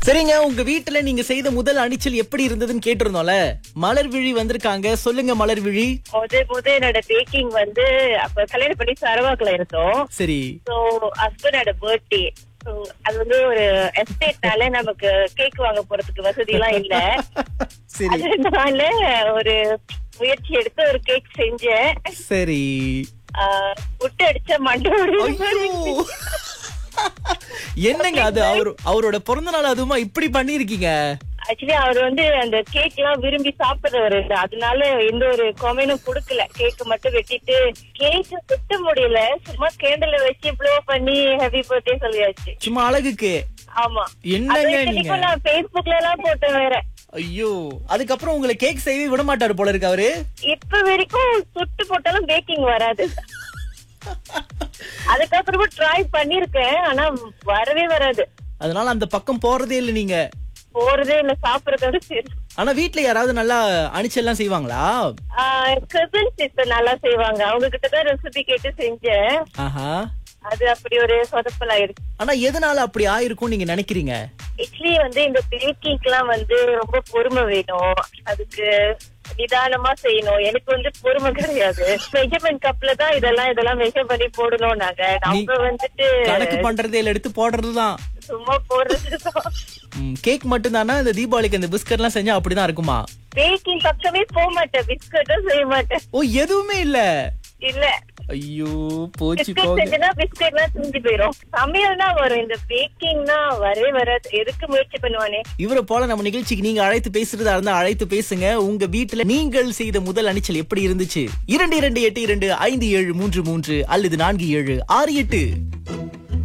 சரிங்க உங்க வீட்டுல நீங்க செய்த முதல் அணிச்சல் எப்படி இருந்ததுன்னு கேட்டிருந்தோம்ல மலர் விழி வந்திருக்காங்க சொல்லுங்க மலர் விழி முத முத என்னோட பேக்கிங் வந்து அப்ப கல்யாணம் பண்ணி சரவாக்குல இருந்தோம் சரி சோ ஹஸ்பண்டோட பர்த்டே சோ அது வந்து ஒரு எஸ்டேட்னால நமக்கு கேக் வாங்க போறதுக்கு வசதி எல்லாம் இல்ல சரி அதனால ஒரு முயற்சி எடுத்து ஒரு கேக் செஞ்சேன் சரி ஆஹ், புட்டு அடிச்ச மண்டோடு ஐயோ என்னங்க அது அவர் அவரோட பிறந்த நாள் அதுவுமா இப்படி பண்ணிருக்கீங்க ஆக்சுவலி அவர் வந்து அந்த கேக் எல்லாம் விரும்பி சாப்பிடுறவர் இல்ல அதனால எந்த ஒரு கொமெனும் கொடுக்கல கேக் மட்டும் வெட்டிட்டு கேக் வெட்ட முடியல சும்மா கேண்டல வச்சு ப்ளோ பண்ணி ஹாப்பி பர்த்டே சொல்லியாச்சு சும்மா அழகுக்கு ஆமா என்னங்க அது நீங்க இத்தனைக்கும் நான் Facebookல எல்லாம் போட்டேன் வேற ஐயோ அதுக்கப்புறம் உங்களை கேக் செய்யவே விட மாட்டாரு போல இருக்கு அவரு இப்ப வரைக்கும் சுட்டு போட்டாலும் பேக்கிங் வராது அதுக்கப்புறமா ட்ரை பண்ணிருக்கேன் ஆனா வரவே வராது அதனால அந்த பக்கம் போறதே இல்ல நீங்க போறதே இல்ல சாப்பிடறதோட சரி ஆனா வீட்ல யாராவது நல்லா அணிச்செல்லாம் செய்வாங்களா கசின் சிஸ்டர் நல்லா செய்வாங்க அவங்க கிட்ட தான் ரெசிபி கேட்டு செஞ்சேன் ஆஹா அது அப்படி ஒரு சொதப்பல் ஆயிடுச்சு ஆனா எதனால அப்படி ஆயிருக்கும் நீங்க நினைக்கிறீங்க ஆக்சுவலி வந்து இந்த பேக்கிங்க்கு எல்லாம் வந்து ரொம்ப பொறுமை வேணும் அதுக்கு நிதானமா செய்யணும் எனக்கு வந்து பொறுமை கிடையாது மெஷர்மெண்ட் கப்ல தான் இதெல்லாம் இதெல்லாம் மெஷர் பண்ணி போடணும் நாங்க நம்ம வந்துட்டு கணக்கு பண்றதே இல்ல எடுத்து போடுறதுதான் சும்மா போடுறதுதான் கேக் மட்டும் தானா இந்த தீபாவளிக்கு அந்த பிஸ்கட் எல்லாம் செஞ்சா அப்படிதான் இருக்குமா பேக்கிங் பக்கமே போக மாட்டேன் பிஸ்கட்டும் செய்ய மாட்டேன் ஓ எதுவுமே இல்ல இல்ல ஐயோ போச்சு பிஸ்கட் போங்க செஞ்சா பிஸ்கட் எல்லாம் செஞ்சு போயிரும் சமையல்னா வரும் இந்த பேக்கிங்னா வரவே வராது எதுக்கு முயற்சி பண்ணுவானே இவரை போல நம்ம நிகழ்ச்சிக்கு நீங்க அழைத்து பேசுறதா இருந்தா அழைத்து பேசுங்க உங்க வீட்டுல நீங்கள் செய்த முதல் அணிச்சல் எப்படி இருந்துச்சு இரண்டு இரண்டு எட்டு இரண்டு ஐந்து ஏழு மூன்று மூன்று அல்லது நான்கு ஏழு ஆறு எட்டு